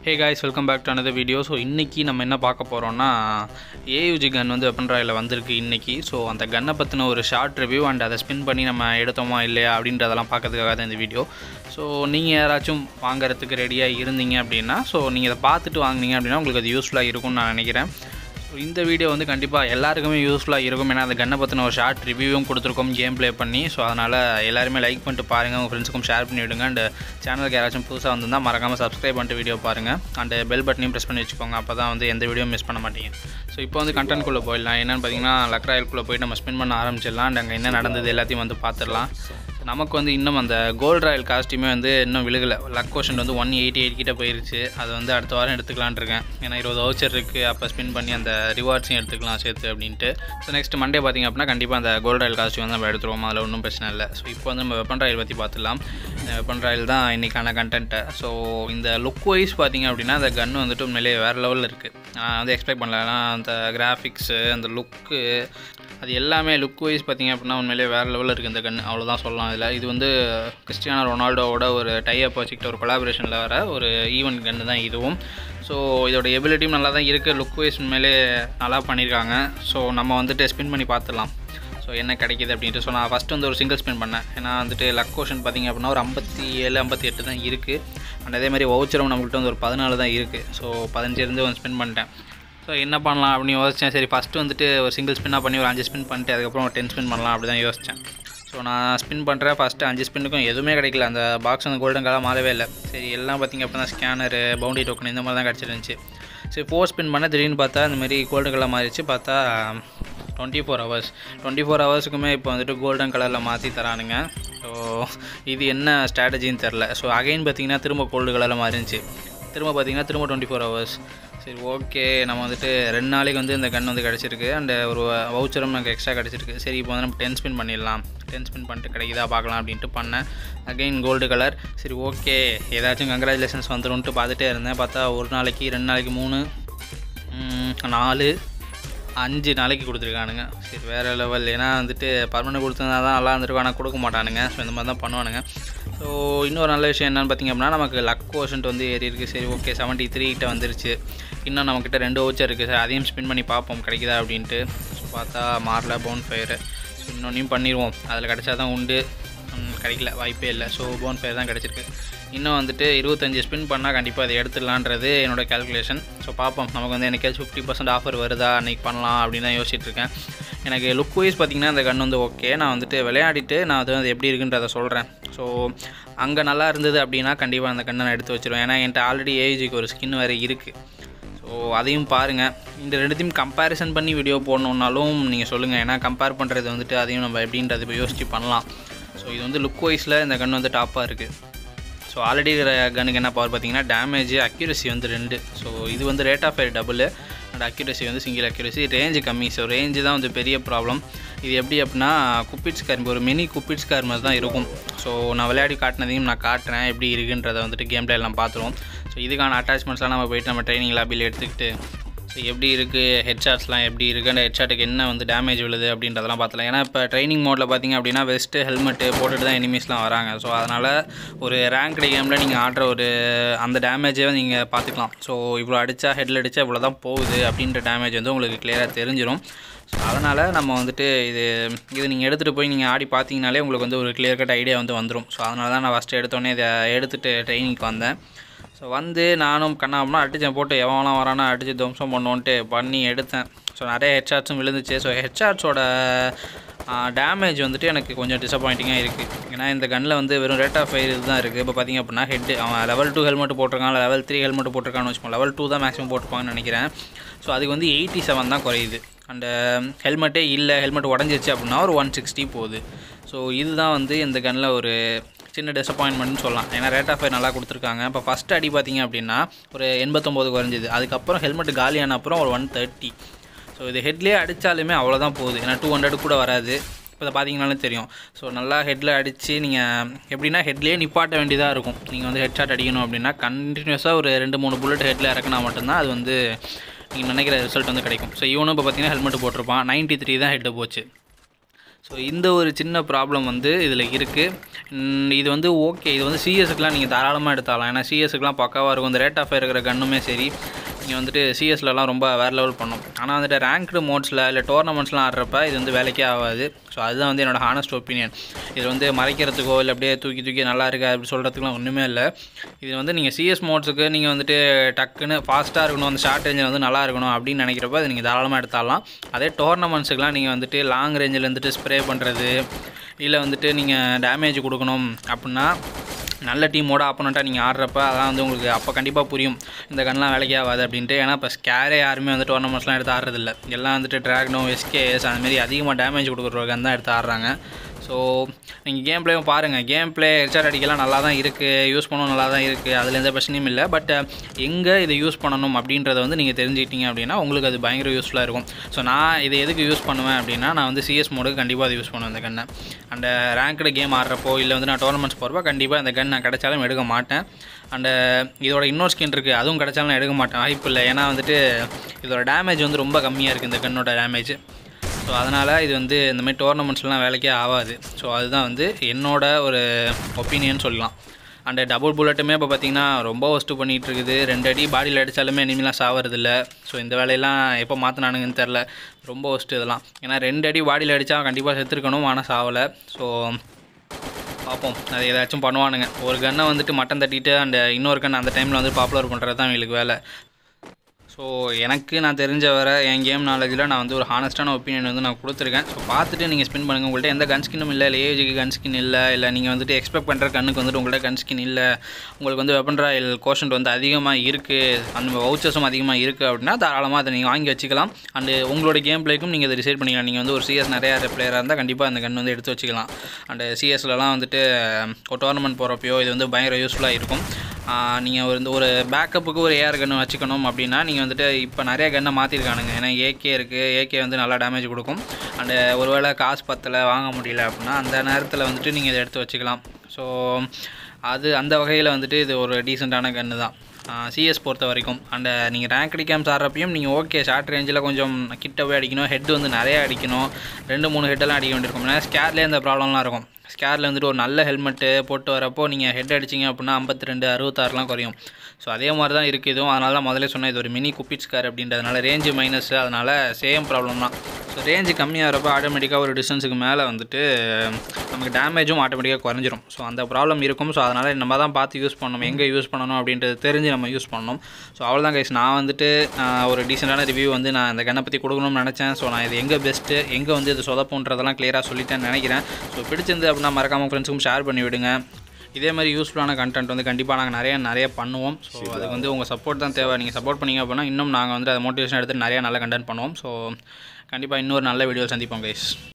hey guys welcome back to another video so இன்றைக்கி நம்ம என்ன பார்க்க போகிறோம்னா ஏயுஜி கன் வந்து வெப்பன் ராயில் வந்திருக்கு இன்றைக்கி ஸோ அந்த கன்னை பற்றின ஒரு ஷார்ட் ரிவ்யூ அண்ட் அதை ஸ்பின் பண்ணி நம்ம எடுத்தோமா இல்லையா அப்படின்றதெல்லாம் பார்க்கறதுக்காக தான் இந்த வீடியோ ஸோ நீங்கள் யாராச்சும் வாங்குறதுக்கு ரெடியாக இருந்தீங்க அப்படின்னா ஸோ நீங்கள் இதை பார்த்துட்டு வாங்குனீங்க அப்படின்னா உங்களுக்கு அது யூஸ்ஃபுல்லாக இருக்கும்னு நான் நினைக்கிறேன் ஸோ இந்த வீடியோ வந்து கண்டிப்பாக எல்லாருக்குமே யூஸ்ஃபுல்லாக இருக்கும் ஏன்னா அந்த கன்னை பற்றின ஒரு ஷார்ட் ரிவ்யூவும் கொடுத்துருக்கோம் கேம் ப்ளே பண்ணி ஸோ அதனால் எல்லாருமே லைக் பண்ணிட்டு பாருங்கள் உங்கள் ஃப்ரெண்ட்ஸுக்கும் ஷேர் பண்ணி விடுங்க அண்ட் சேனலுக்கு யாராச்சும் புதுசாக வந்திருந்தால் மறக்காமல் சப்ஸ்கிரைப் பண்ணிட்டு வீடியோ பாருங்கள் அண்ட் பெல் பட்டனையும் ப்ரெஸ் பண்ணி வச்சுக்கோங்க அப்போ தான் வந்து எந்த வீடியோ மிஸ் பண்ண மாட்டீங்க ஸோ இப்போ வந்து கண்டென்ட்குள்ளே போயிடலாம் என்னென்னு பார்த்தீங்கன்னா லக்ராயல்குள்ளே போயிட்டு நம்ம ஸ்பெண்ட் பண்ண ஆரம்பிச்சிடலாம் அண்ட் அங்கே என்ன நடந்தது எல்லாத்தையும் வந்து பார்த்துடலாம் நமக்கு வந்து இன்னும் அந்த கோல்ட் ராயல் காஸ்ட்யூமே வந்து இன்னும் விழுகலை லக் கோஷன் வந்து ஒன் எயிட்டி எயிட் கிட்ட போயிருச்சு அது வந்து அடுத்த வாரம் எடுத்துக்கலான் இருக்கேன் ஏன்னா இருபது வவுச்சர் இருக்குது அப்போ ஸ்பின் பண்ணி அந்த ரிவார்ட்ஸையும் எடுத்துக்கலாம் சேர்த்து அப்படின்ட்டு ஸோ நெக்ஸ்ட் மண்டே பார்த்திங்க அப்படின்னா கண்டிப்பாக அந்த கோல்ட் ராயல் காஸ்ட்யூம் வந்து நம்ம எடுத்துருவோம் அதில் ஒன்றும் பிரச்சனை இல்லை ஸோ இப்போ வந்து நம்ம வெப்பன் ராயல் பற்றி பார்த்துடலாம் இந்த வெப்பன் ராயல் தான் இன்றைக்கான கண்டென்ட்டை ஸோ இந்த லுக் வைஸ் பார்த்திங்க அப்படின்னா அந்த கன் வந்துட்டு உண்மையிலேயே வேறு லெவலில் இருக்குது நான் வந்து எக்ஸ்பெக்ட் பண்ணல ஏன்னா அந்த கிராஃபிக்ஸு அந்த லுக்கு அது எல்லாமே லுக் வைஸ் பார்த்திங்க அப்படின்னா உண்மையிலேயே வேறு லெவலில் இருக்குது இந்த கன் அவ்வளோதான் சொல்லலாம் இதில் இது வந்து கிறிஸ்டியானோ ரொனால்டோவோட ஒரு டைஅப் வச்சுக்கிட்ட ஒரு கொலாபரேஷனில் வர ஒரு ஈவெண்ட் கன்று தான் இதுவும் ஸோ இதோட எபிலிட்டியும் நல்லா தான் இருக்குது லுக் வைஸ் உண்மையிலே நல்லா பண்ணியிருக்காங்க ஸோ நம்ம வந்துட்டு ஸ்பின் பண்ணி பார்த்துடலாம் ஸோ என்ன கிடைக்கிது அப்படின்ட்டு ஸோ நான் ஃபஸ்ட்டு வந்து ஒரு சிங்கிள் ஸ்பின் பண்ணேன் ஏன்னா வந்துட்டு லக் கோஷன் பார்த்திங்க அப்படின்னா ஒரு ஐம்பத்தி ஏழு ஐம்பத்தி எட்டு தான் இருக்குது அண்ட் அதே மாதிரி வவுச்சரும் நம்மள்கிட்ட வந்து ஒரு பதினாலு தான் இருக்குது ஸோ பதினஞ்சு இருந்து வந்து ஸ்பின் பண்ணிட்டேன் ஸோ என்ன பண்ணலாம் அப்படின்னு யோசித்தேன் சரி ஃபஸ்ட்டு வந்துட்டு ஒரு சிங்கிள் ஸ்பின்னாக பண்ணி ஒரு அஞ்சு ஸ்பின் பண்ணிட்டு அதுக்கப்புறம் ஒரு டென் ஸ்பின் பண்ணலாம் அப்படி தான் யோசித்தேன் ஸோ நான் ஸ்பின் பண்ணுறேன் ஃபஸ்ட்டு அஞ்சு ஸ்பின்னுக்கும் எதுவுமே கிடைக்கல அந்த பாக்ஸ் வந்து கோல்டன் கலர் மாறவே இல்லை சரி எல்லாம் பார்த்திங்க அப்படின்னா ஸ்கேனரு பவுண்டரி டோக்கன் இந்த மாதிரி தான் கிடச்சிருந்துச்சு சரி ஃபோர் ஸ்பின் பண்ண திடீர்னு பார்த்தா இந்த மாதிரி கோல்டன் கலர் மாறிடுச்சு பார்த்தா twenty four hours twenty four ஹவர்ஸுக்குமே இப்போ வந்துட்டு கோல்டன் கலரில் மாற்றி தரானுங்க ஸோ இது என்ன ஸ்ட்ராட்டஜின்னு தெரில ஸோ அகைன் பார்த்திங்கன்னா திரும்ப கோல்டு கலரில் மாறிடுச்சு திரும்ப பார்த்திங்கன்னா திரும்ப டுவெண்ட்டி ஃபோர் ஹவர்ஸ் சரி ஓகே நம்ம வந்துட்டு ரெண்டு நாளைக்கு வந்து இந்த கன் வந்து கிடச்சிருக்கு அண்ட் ஒரு வவுச்சரும் எனக்கு எக்ஸ்ட்ரா கிடச்சிருக்கு சரி இப்போ வந்து நம்ம டென் ஸ்பின் பண்ணிடலாம் டென் ஸ்பின் பண்ணிட்டு கிடைக்குதா பார்க்கலாம் அப்படின்ட்டு பண்ணேன் அகைன் கோல்டு கலர் சரி ஓகே ஏதாச்சும் கங்க்ராச்சுலேஷன்ஸ் வந்துடும்ட்டு பார்த்துட்டே இருந்தேன் பார்த்தா ஒரு நாளைக்கு ரெண்டு நாளைக்கு மூணு நாலு அஞ்சு நாளைக்கு கொடுத்துருக்கானுங்க சரி வேறு லெவல் ஏன்னா வந்துட்டு பர்மனெண்ட் கொடுத்துருந்தா தான் நல்லா இருந்திருக்கும் ஆனால் கொடுக்க மாட்டானுங்க ஸோ இந்த மாதிரி தான் பண்ணுவானுங்க ஸோ இன்னொரு நல்ல விஷயம் என்னென்னு பார்த்திங்க அப்படின்னா நமக்கு லக் கோஷன்ட் வந்து ஏறி இருக்குது சரி ஓகே செவன்ட்டி த்ரீ கிட்ட வந்துருச்சு இன்னும் நம்மக்கிட்ட ரெண்டு ஓச்சர் இருக்குது சார் அதையும் ஸ்பின் பண்ணி பார்ப்போம் கிடைக்குதா அப்படின்ட்டு ஸோ பார்த்தா மாறல போன் ஃபயரு ஸோ இன்னொன்றையும் பண்ணிடுவோம் அதில் கிடச்சா தான் உண்டு கிடைக்கல வாய்ப்பே இல்லை ஸோ போன் ஃபயர் தான் கிடச்சிருக்கு இன்னும் வந்துட்டு இருபத்தஞ்சி ஸ்பின் பண்ணால் கண்டிப்பாக அதை எடுத்துடலான்றது என்னோடய கேல்குலேஷன் ஸோ பார்ப்போம் நமக்கு வந்து எனக்காச்சும் ஃபிஃப்டி பர்சன்ட் ஆஃபர் வருதா அன்றைக்கி பண்ணலாம் அப்படின்னு தான் யோசிச்சுட்டு இருக்கேன் எனக்கு லுக் வைஸ் பார்த்திங்கன்னா அந்த கன் வந்து ஓகே நான் வந்துட்டு விளையாடிட்டு நான் அது வந்து எப்படி இருக்குன்றதை சொல்கிறேன் ஸோ அங்கே நல்லா இருந்தது அப்படின்னா கண்டிப்பாக அந்த கண்ணை நான் எடுத்து வச்சுருவேன் ஏன்னா என்கிட்ட ஆல்ரெடி ஏஜிக்கு ஒரு ஸ்கின் வேறு இருக்குது ஸோ அதையும் பாருங்கள் இந்த ரெண்டுத்தையும் கம்பேரிசன் பண்ணி வீடியோ போடணுன்னாலும் நீங்கள் சொல்லுங்கள் ஏன்னா கம்பேர் பண்ணுறது வந்துட்டு அதையும் நம்ம எப்படின்றது இப்போ யோசித்து பண்ணலாம் ஸோ இது வந்து லுக் வைஸில் இந்த கன் வந்து டாப்பாக இருக்குது ஸோ ஆல்ரெடி கனுக்கு என்ன பவர் பார்த்தீங்கன்னா டேமேஜ் அக்யூரசி வந்து ரெண்டு ஸோ இது வந்து rate of fire double and accuracy வந்து சிங்கிள் அக்யூரசி ரேஞ்சு கம்மி ஸோ ரேஞ்சு தான் வந்து பெரிய ப்ராப்ளம் இது எப்படி அப்படின்னா குப்பிட்ஸ் கார் ஒரு மினி குப்பிட்ஸ் கார் மாதிரி தான் இருக்கும் ஸோ நான் விளையாடி காட்டினதையும் நான் காட்டுறேன் எப்படி இருக்குன்றதை வந்துட்டு கேம் எல்லாம் பார்த்துருவோம் ஸோ இதுக்கான அட்டாச்மெண்ட்ஸ்லாம் நம்ம போயிட்டு நம்ம ட்ரைனிங் லாபியில் எடுத்துக்கிட்டு ஸோ எப்படி இருக்குது ஹெட்ஷாட்ஸ்லாம் எப்படி இருக்குது அந்த ஹெட்ஷாட்டுக்கு என்ன வந்து டேமேஜ் விழுது அப்படின்றதெல்லாம் பார்த்தலாம் ஏன்னா இப்போ ட்ரைனிங் மோடில் பார்த்திங்க அப்படின்னா வெஸ்ட்டு ஹெல்மெட்டு போட்டுட்டு தான் எனிமீஸ்லாம் வராங்க ஸோ அதனால் ஒரு ரேங்க் கேமில் நீங்கள் ஆடுற ஒரு அந்த டேமேஜை நீங்கள் பார்த்துக்கலாம் ஸோ இவ்வளோ அடித்தா ஹெட்டில் அடித்தா இவ்வளோ தான் போகுது அப்படின்ற டேமேஜ் வந்து உங்களுக்கு கிளியராக தெரிஞ்சிடும் ஸோ அதனால் நம்ம வந்துட்டு இது இது நீங்கள் எடுத்துகிட்டு போய் நீங்கள் ஆடி பார்த்தீங்கனாலே உங்களுக்கு வந்து ஒரு கிளியர் கட் ஐடியா வந்து வந்துடும் ஸோ அதனால தான் நான் ஃபஸ்ட்டு எடுத்தோடனே இதை எடுத்துகிட்டு ட்ரைனிங்க்கு வந்தேன் ஸோ வந்து நானும் கண்ணாமனா அடித்தேன் போட்டு எவன்லாம் வரானா அடித்து துவம்சம் பண்ணுவோன்ட்டு பண்ணி எடுத்தேன் ஸோ நிறைய ஹெட்ஷாட்ஸும் விழுந்துச்சு ஸோ ஹெட்ஷாட்ஸோட டேமேஜ் வந்துட்டு எனக்கு கொஞ்சம் டிசப்பாயிண்டிங்காக இருக்குது ஏன்னா இந்த கன்னில் வந்து வெறும் ரேட் ஆஃப் ஃபயர் இதுதான் இருக்குது இப்போ பார்த்திங்க அப்படின்னா ஹெட் அவன் லெவல் டூ ஹெல்மெட் போட்டிருக்கான் லெவல் த்ரீ ஹெல்மெட் போட்டிருக்கான்னு வச்சுக்கோங்க லெவல் டூ தான் மேக்ஸிமம் போட்டிருப்பாங்கன்னு நினைக்கிறேன் ஸோ அதுக்கு வந்து எயிட்டி செவன் தான் குறையுது அண்டு ஹெல்மெட்டே இல்லை ஹெல்மெட் உடஞ்சிருச்சு அப்படின்னா ஒரு ஒன் சிக்ஸ்டி போகுது ஸோ இதுதான் வந்து இந்த கன்னில் ஒரு சின்ன டிசப்பாயின்மெண்ட்னு சொல்லலாம் ஏன்னா ரேட் ஆஃப் ஃபயர் நல்லா கொடுத்துருக்காங்க இப்போ ஃபஸ்ட் அடி பார்த்திங்க அப்படின்னா ஒரு எண்பத்தொம்போது குறைஞ்சிது அதுக்கப்புறம் ஹெல்மெட் காலியான அப்புறம் ஒரு ஒன் தேர்ட்டி ஸோ இது ஹெட்லேயே அடித்தாலுமே அவ்வளோதான் போகுது ஏன்னா டூ ஹண்ட்ரட் கூட வராது இப்போ பார்த்தீங்கனாலும் தெரியும் ஸோ நல்லா ஹெட்டில் அடித்து நீங்கள் எப்படின்னா ஹெட்லேயே நிப்பாட்ட வேண்டியதாக இருக்கும் நீங்கள் வந்து ஹெட் ஷாட் அடிக்கணும் அப்படின்னா கண்டினியூஸாக ஒரு ரெண்டு மூணு புல்லட் ஹெட்டில் இறக்குனா மட்டும்தான் அது வந்து நீங்கள் நினைக்கிற ரிசல்ட் வந்து கிடைக்கும் ஸோ இவனும் இப்போ பார்த்தீங்கன்னா ஹெல்மெட் போட்டிருப்பான் நைன்ட்டி த்ரீ தான் ஹெட்டு போச்சு ஸோ இந்த ஒரு சின்ன ப்ராப்ளம் வந்து இதில் இருக்குது இது வந்து ஓகே இது வந்து சிஎஸ்க்குலாம் நீங்கள் தாராளமாக எடுத்தாலாம் ஏன்னா சிஎஸ்க்குலாம் பக்காவாக இருக்கும் இந்த ரேட் ஆஃப் இருக்கிற கன்னுமே சரி நீங்கள் வந்துட்டு சிஎஸ்லலாம் ரொம்ப வேறு லெவல் பண்ணும் ஆனால் வந்துட்டு ரேங்க்டு மோட்ஸில் இல்லை டோர்னமெண்ட்ஸ்லாம் ஆடுறப்ப இது வந்து வேலைக்கே ஆகாது ஸோ அதுதான் வந்து என்னோட ஹானஸ்ட் ஒப்பீனியன் இது வந்து மறைக்கிறதுக்கோ இல்லை அப்படியே தூக்கி தூக்கி நல்லா இருக்கா அப்படி சொல்கிறதுக்குலாம் ஒன்றுமே இல்லை இது வந்து நீங்கள் சிஎஸ் மோட்ஸுக்கு நீங்கள் வந்துட்டு டக்குன்னு ஃபாஸ்ட்டாக இருக்கணும் அந்த ஷார்ட் ரேஞ்சில் வந்து நல்லா இருக்கணும் அப்படின்னு நினைக்கிறப்ப அது நீங்கள் தாராளமாக எடுத்தாலாம் அதே டோர்னமெண்ட்ஸுக்குலாம் நீங்கள் வந்துட்டு லாங் ரேஞ்சில் வந்துட்டு ஸ்ப்ரே பண்ணுறது இல்லை வந்துட்டு நீங்கள் டேமேஜ் கொடுக்கணும் அப்படின்னா நல்ல டீமோட ஆப்போனண்ட்டாக நீங்கள் ஆடுறப்ப அதான் வந்து உங்களுக்கு அப்போ கண்டிப்பாக புரியும் இந்த கன்லாம் வேலைக்கே ஆகாது அப்படின்ட்டு ஏன்னா இப்போ ஸ்கேரே யாருமே வந்து டோர்னமெண்ட்ஸ்லாம் எடுத்து ஆடுறதில்ல எல்லாம் வந்துட்டு ட்ராக்னோ எஸ்கேஎஸ் அந்த மாதிரி அதிகமாக டேமேஜ் கொடுக்குற கன் தான் எடுத்து ஆடுறாங்க ஸோ நீங்கள் கேம் பிளேயும் பாருங்கள் கேம் பிளே ஹெச்ஆர் அடிக்கலாம் நல்லா தான் இருக்குது யூஸ் பண்ணவும் நல்லா தான் இருக்குது அதில் எந்த பிரச்சனையும் இல்லை பட் எங்கே இதை யூஸ் பண்ணணும் அப்படின்றத வந்து நீங்கள் தெரிஞ்சுக்கிட்டீங்க அப்படின்னா உங்களுக்கு அது பயங்கர யூஸ்ஃபுல்லாக இருக்கும் ஸோ நான் இதை எதுக்கு யூஸ் பண்ணுவேன் அப்படின்னா நான் வந்து சிஎஸ் மோடுக்கு கண்டிப்பாக அதை யூஸ் பண்ணுவேன் இந்த கன்னை அந்த ரேங்க்டு கேம் ஆடுறப்போ இல்லை வந்து நான் டோர்னமெண்ட்ஸ் போகிறப்போ கண்டிப்பாக இந்த கன் நான் கிடைச்சாலும் எடுக்க மாட்டேன் அண்டு இதோட இன்னொரு ஸ்கின் இருக்குது அதுவும் கிடைச்சாலும் நான் எடுக்க மாட்டேன் வாய்ப்பு இல்லை ஏன்னா வந்துட்டு இதோட டேமேஜ் வந்து ரொம்ப கம்மியாக இருக்குது இந்த கன்னோட டேமேஜ் ஸோ அதனால் இது வந்து இந்த மாதிரி டோர்னமெண்ட்ஸ்லாம் வேலைக்கே ஆகாது ஸோ அதுதான் வந்து என்னோட ஒரு ஒப்பீனியன் சொல்லலாம் அண்ட் டபுள் புல்லட்டுமே இப்போ பார்த்தீங்கன்னா ரொம்ப ஒஸ்ட்டு பண்ணிகிட்டு இருக்குது ரெண்டு அடி பாடியில் அடித்தாலுமே இனிமேலாம் சாவறதில்ல ஸோ இந்த வேலையெல்லாம் எப்போ மாற்றினானுங்கன்னு தெரில ரொம்ப ஒஸ்ட்டு இதெல்லாம் ஏன்னா ரெண்டு அடி பாடியில் அடித்தா கண்டிப்பாக செத்துருக்கணும் ஆனால் சாவலை ஸோ பார்ப்போம் அது ஏதாச்சும் பண்ணுவானுங்க ஒரு கன்னை வந்துட்டு மட்டன் தட்டிட்டு அந்த இன்னொரு கன் அந்த டைமில் வந்து பாப்புலர் பண்ணுறது தான் எங்களுக்கு வேலை ஸோ எனக்கு நான் தெரிஞ்ச வர என் கேம் நாலேஜில் நான் வந்து ஒரு ஹானஸ்டான ஒப்பீனியன் வந்து நான் கொடுத்துருக்கேன் ஸோ பார்த்துட்டு நீங்கள் ஸ்பின் பண்ணுங்கள் உங்கள்கிட்ட எந்த கன் ஸ்கின்னும் இல்லை இல்லை ஏஜுக்கு கன் ஸ்கின் இல்லை இல்லை நீங்கள் வந்துட்டு எக்ஸ்பெக்ட் பண்ணுற கண்ணுக்கு வந்துட்டு உங்கள்கிட்ட கன் ஸ்கின் இல்லை உங்களுக்கு வந்து வெப்பன் ராயல் கோஷன்ட் வந்து அதிகமாக இருக்குது அந்த வவுச்சர்ஸும் அதிகமாக இருக்குது அப்படின்னா தாராளமாக அதை நீங்கள் வாங்கி வச்சுக்கலாம் அண்டு உங்களோட கேம் பிளேக்கும் நீங்கள் அதை டிசைட் பண்ணிக்கலாம் நீங்கள் வந்து ஒரு சிஎஸ் நிறையா பிளேயராக இருந்தால் கண்டிப்பாக அந்த கன் வந்து எடுத்து வச்சுக்கலாம் அண்டு சிஎஸ்லலாம் வந்துட்டு ஒரு டோர்னமெண்ட் போகிறப்பையோ இது வந்து பயங்கர யூஸ்ஃபுல்லாக இருக்கும் நீங்கள் ஒரு இந்த ஒரு பேக்கப்புக்கு ஒரு ஏஆர் கன்று வச்சுக்கணும் அப்படின்னா நீங்கள் வந்துட்டு இப்போ நிறைய கன்னை மாற்றிருக்கானுங்க ஏன்னா ஏகே இருக்குது ஏகே வந்து நல்லா டேமேஜ் கொடுக்கும் அண்டு ஒருவேளை காசு பத்தலை வாங்க முடியல அப்படின்னா அந்த நேரத்தில் வந்துட்டு நீங்கள் இதை எடுத்து வச்சுக்கலாம் ஸோ அது அந்த வகையில் வந்துட்டு இது ஒரு டீசெண்டான கன்று தான் சிஎஸ் பொறுத்த வரைக்கும் அண்ட் நீங்கள் ரேங்க் அடிக்காமல் ஆடுறப்பையும் நீங்கள் ஓகே ஷார்ட் ரேஞ்சில் கொஞ்சம் கிட்ட போய் அடிக்கணும் ஹெட் வந்து நிறைய அடிக்கணும் ரெண்டு மூணு ஹெட்டெல்லாம் அடிக்க வேண்டியிருக்கும் ஏன்னா ஸ்கேர்லேயே இந்த ப்ராப்ளம்லாம் இருக்கும் ஸ்கேரில் வந்துட்டு ஒரு நல்ல ஹெல்மெட்டு போட்டு வரப்போ நீங்கள் ஹெட் அடிச்சிங்க அப்படின்னா ஐம்பத்தி ரெண்டு அறுபத்தாறுலாம் குறையும் ஸோ அதே மாதிரி தான் இருக்குது இதுவும் அதனால தான் முதல்ல சொன்னேன் இது ஒரு மினி குப்பிட் ஸ்கார் அப்படின்றதுனால ரேஞ்சு மைனஸ் அதனால் சேம் ப்ராப்ளம் தான் ஸோ ரேஞ்சு கம்மியாகிறப்ப ஆட்டோமேட்டிக்காக ஒரு டிஸ்டன்ஸுக்கு மேலே வந்துட்டு நமக்கு டேமேஜும் ஆட்டோமேட்டிக்காக குறைஞ்சிரும் ஸோ அந்த ப்ராப்ளம் இருக்கும் ஸோ அதனால் நம்ம தான் பார்த்து யூஸ் பண்ணணும் எங்கே யூஸ் பண்ணணும் அப்படின்றது தெரிஞ்சு நம்ம யூஸ் பண்ணணும் ஸோ அவ்வளோதான் கைஸ் நான் வந்துட்டு ஒரு டீசெண்டான ரிவ்யூ வந்து நான் இந்த கண்ணை பற்றி கொடுக்கணும்னு நினச்சேன் ஸோ நான் இது எங்கே பெஸ்ட்டு எங்கே வந்து இது சொதப்புன்றதெல்லாம் கிளியராக சொல்லிட்டேன்னு நினைக்கிறேன் ஸோ பிடிச்சிருந்து அப்படின்னா மறக்காமல் ஃப்ரெண்ட்ஸுக்கும் ஷேர் பண்ணி விடுங்க இதே மாதிரி யூஸ்ஃபுல்லான கண்டென்ட் வந்து கண்டிப்பாக நாங்கள் நிறைய நிறைய பண்ணுவோம் ஸோ அதுக்கு வந்து உங்கள் சப்போர்ட் தான் தேவை நீங்கள் சப்போர்ட் பண்ணீங்க அப்படின்னா இன்னும் நாங்கள் வந்து அதை மோட்டிவேஷன் எடுத்து நிறைய நல்ல கண்டென்ட் பண்ணுவோம் ஸோ கண்டிப்பாக இன்னொரு நல்ல வீடியோ சந்திப்போம் கைஸ்